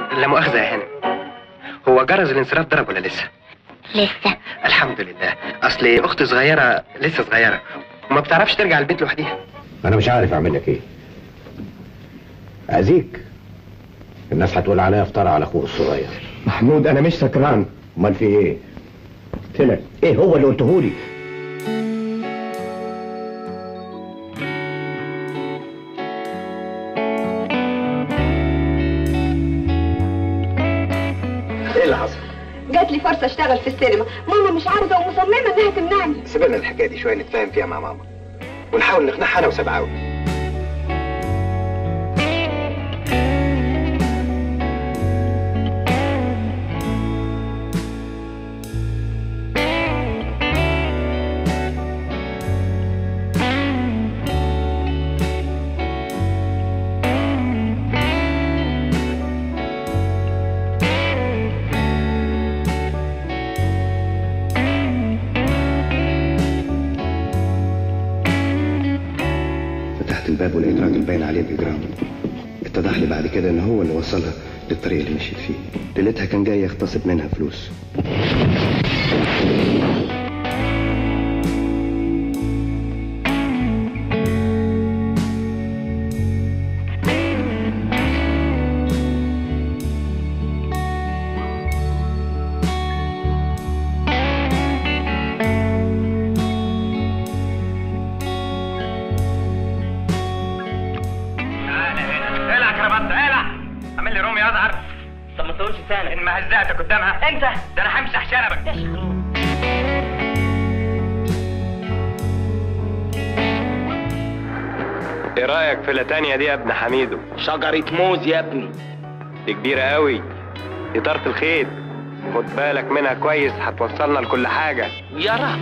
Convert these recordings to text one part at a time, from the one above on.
لا مؤاخذة يا هانم هو جرس الانصراف ضرب ولا لسه؟ لسه الحمد لله اصل اختي صغيرة لسه صغيرة وما بتعرفش ترجع البيت لوحديها انا مش عارف اعمل لك ايه اذيك الناس هتقول عليا افطار على اخوه الصغير محمود انا مش سكران امال في ايه قلت لك ايه هو اللي قلته لي ايه اللي حصل جات لي فرصه اشتغل في السينما ماما مش عاوزه ومصممه انها تمنعني سيب لنا الحكاية دي شوية نتفاهم فيها مع ماما ونحاول نقنعها انا وسبعاوي فتحت الباب ولقيت راجل باين عليه بإجرام اتضح لي بعد كده ان هو اللي وصلها للطريق اللي مشيت فيه ليلتها كان جاي يغتصب منها فلوس اقلع كرافته اقلع عامل لي رومي ازعر طب ما تقولش سهل ان ما هزقتك قدامها انت ده انا همسح شنبك ايه رأيك في لاتانيا دي يا ابن حميدو؟ شجرة موز يا ابني دي كبيرة قوي دي طرف الخيط خد بالك منها كويس هتوصلنا لكل حاجة يا رب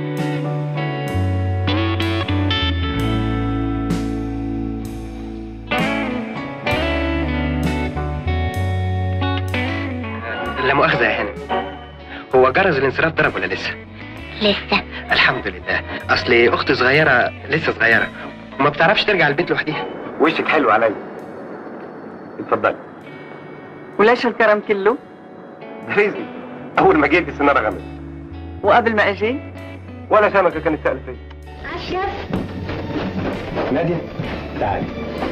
لا مؤاخذة يا هانم هو جرس الانصراف ضرب ولا لسه؟ لسه الحمد لله اصل اختي صغيرة لسه صغيرة وما بتعرفش ترجع البيت لوحديها وشك حلو عليا اتفضلي وليش الكرم كله؟ رزقي اول ما جيت السنارة غمت وقبل ما اجي؟ ولا سمكة كانت سألت فيا اشرف نادية تعالي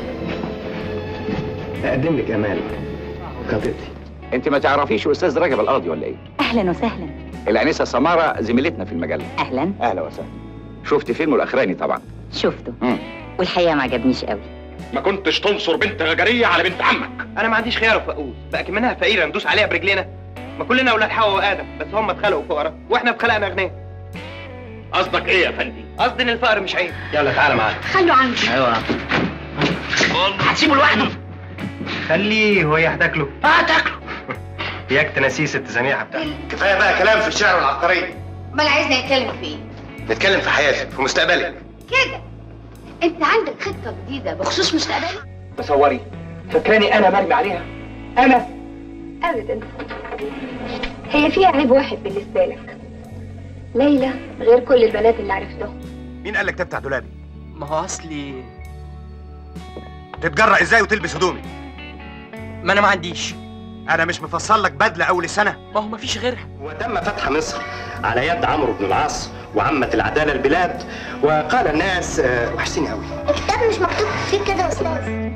اقدم لك امال خطيبتي انت ما تعرفيش استاذ رجب القاضي ولا ايه اهلا وسهلا الانسه سماره زميلتنا في المجله اهلا اهلا وسهلا شفت فيلمه الاخراني طبعا شفته مم. والحقيقه ما عجبنيش قوي ما كنتش تنصر بنت غجرية على بنت عمك انا ما عنديش خيار وفقوس بقى منها فقيرة ندوس عليها برجلينا ما كلنا اولاد حواء وادم بس هم اتخلقوا فقراء واحنا اتخلقنا اغنياء قصدك ايه يا فندي قصدي ان الفقر مش عيب يلا تعالى معانا خلوا عندي ايوه هتسيبه لوحده خليه هو هتاكله اه تاكله ياك تناسيس التزانيحة بتاعتك كفايه بقى كلام في الشعر والعبقريه امال عايزنا نتكلم في ايه نتكلم في حياتك في مستقبلك كده انت عندك خطه جديده بخصوص مستقبلك تصوري فاكراني انا مرمي عليها انا ابدا هي فيها عيب واحد بالنسبه لك ليلى غير كل البنات اللي عرفتهم مين قال لك تفتح دولابي ما هو اصلي تتجرأ ازاي وتلبس هدومي ما انا ما عنديش انا مش مفصل لك بدله اول السنه ما هو ما فيش غيرها وتم فتح مصر على يد عمرو بن العاص وعمت العداله البلاد وقال الناس آه، وحشتني قوي الكتاب مش مكتوب فيه كده يا استاذ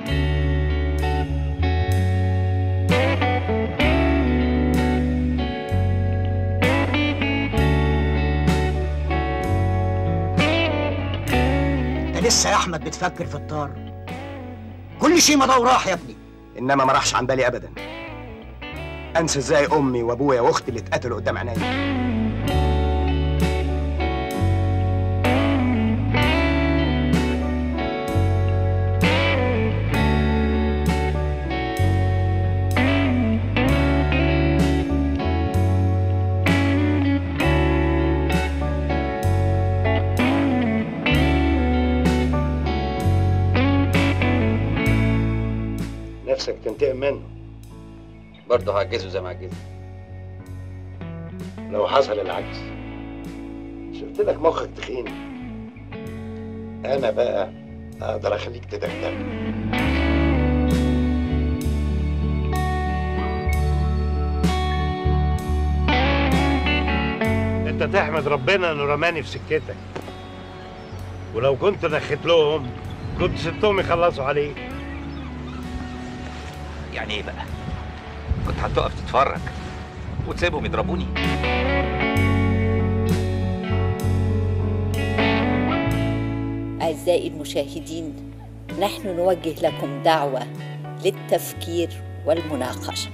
انت لسه يا احمد بتفكر في الطار كل شيء مضى وراح يا ابني انما ما راحش عن بالي ابدا انسى ازاي امي وابويا واختي اللي اتقتلوا قدام عينيا نفسك تنتقم منه برضه هعجزه زي ما عجزه لو حصل العكس شفت لك مخك تخين انا بقى اقدر اخليك تدغدغ تحمد ربنا انه رماني في سكتك ولو كنت نخيت لهم كنت سبتهم يخلصوا عليك يعني ايه بقى كنت هتقف تتفرج وتسيبهم يضربوني أعزائي المشاهدين نحن نوجه لكم دعوة للتفكير والمناقشة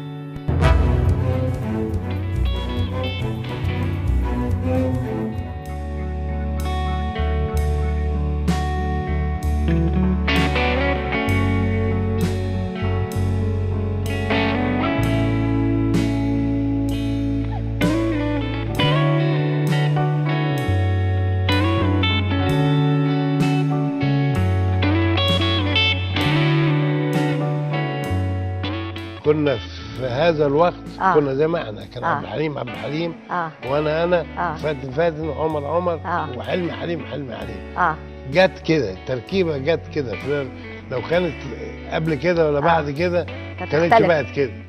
كنا في هذا الوقت آه. كنا زي ما احنا كان آه. عبد الحليم عبد الحليم اه وانا انا آه. فاتن فاتن وعمر عمر آه. وحلمي حليم حلمي حليم اه جت كده التركيبه جت كده في- لو كانت قبل كده ولا بعد كده كانت كانت تختلف. بقت كده